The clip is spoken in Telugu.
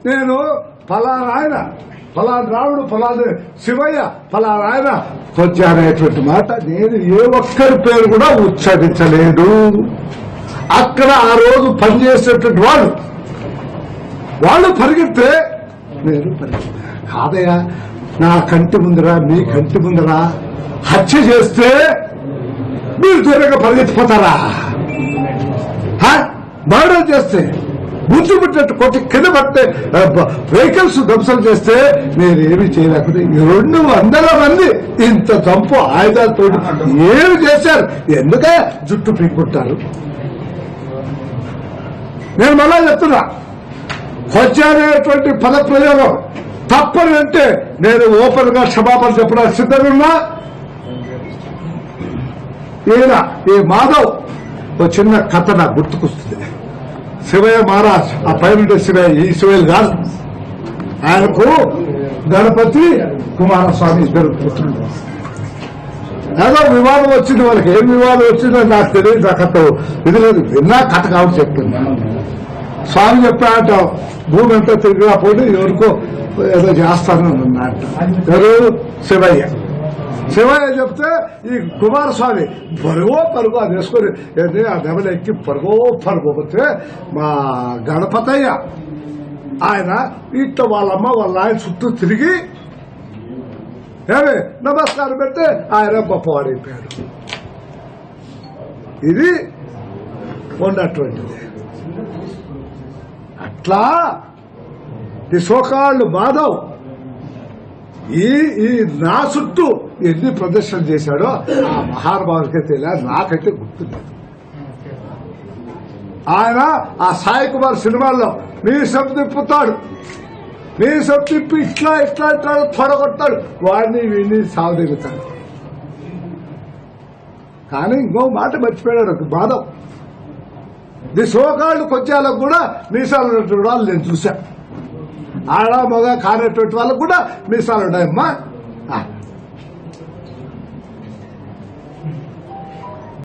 నేను ఫలానా ఆయన ఫలానా రాముడు ఫలానా శివయ్య ఫలానా ఆయన వచ్చారనేటువంటి మాట నేను ఏ ఒక్కరి పేరు కూడా ఉచ్చరించలేదు అక్కడ ఆ రోజు పనిచేసేటువంటి వాళ్ళు వాళ్ళు పరిగెడితే నేను పరిగెత్తా కాదయ్యా నా కంటి ముందరా మీ కంటి ముందరా హత్య చేస్తే మీరు దూరంగా పరిగెత్తిపోతారా మర్డర్ చేస్తే ముందు పెట్టినట్టు కొట్టి కింద పడితే వెహికల్స్ ధ్వంసం చేస్తే నేనేమి చేయలేకపోతే ఈ రెండు వందల మంది ఇంత చంపు ఆయుధాలతో ఏమి చేశారు ఎందుకే జుట్టు పీక్కుంటారు నేను మళ్ళా చెప్తున్నా వచ్చానేటువంటి పద ప్రయోగం తప్పని అంటే నేను ఓపెన్ గా క్షమాపణ చెప్పడానికి సిద్ధంగా ఈయన ఈ మాధవ్ ఒక చిన్న కథ నాకు గుర్తుకొస్తుంది శివయ్య మహారాజ్ ఆ పైన శివయ్య ఈ శివయ్య కాదు ఆయనకు గణపతి కుమారస్వామి ఇద్దరు పుత్రులు ఏదో వివాదం వచ్చింది వాళ్ళకి ఏం వివాదం వచ్చిందో నాకు తెలియదు ఆ కథ ఇది లేదు విన్నా కథ కాబట్టి చెప్తున్నా స్వామి చెప్పాట భూమి అంతా తిరిగినా పోటీ ఎవరికో ఏదో చేస్తాను అన్నట్టు ఎవరు శివయ్య శివయ్య చెప్తే ఈ కుమారస్వామి పరుగో పరుగు అది వేసుకొని ఏంటి ఆ దెబ్బలు ఎక్కి పరుగో పరుగు పోతే మా గణపతయ్య ఆయన ఇట్లా వాళ్ళమ్మ వాళ్ళ ఆయన చుట్టూ తిరిగి ఏమి నమస్కారం పెడితే ఆయన గొప్పవాడైపోయాడు ఇది ఉన్నటువంటిది అట్లా ఈ సోకాళ్ళు మాధవ్ ఈ ఈ నా చుట్టూ ఎన్ని ప్రదర్శనలు చేశాడో ఆ మహానుభావుడికే తెలియదు నాకైతే గుర్తులేదు ఆయన ఆ సాయి కుమార్ సినిమాల్లో మీ శబ్ద తిప్పుతాడు మీ శబ్ద తిప్పి ఇట్లా ఇట్లా ఇట్లా తొడగొట్టాడు వాడిని వీడిని సావదిగుతాడు కానీ ఇంకో మాట మర్చిపోయాడు మాధవ్ ది సోకాళ్ళు కొంచెంలకు కూడా మీసాలు ఉన్నటువంటి వాళ్ళు నేను చూశా ఆడ మగ కానటువంటి వాళ్ళకు కూడా మీసాలు ఉన్నాయమ్మా ఆ,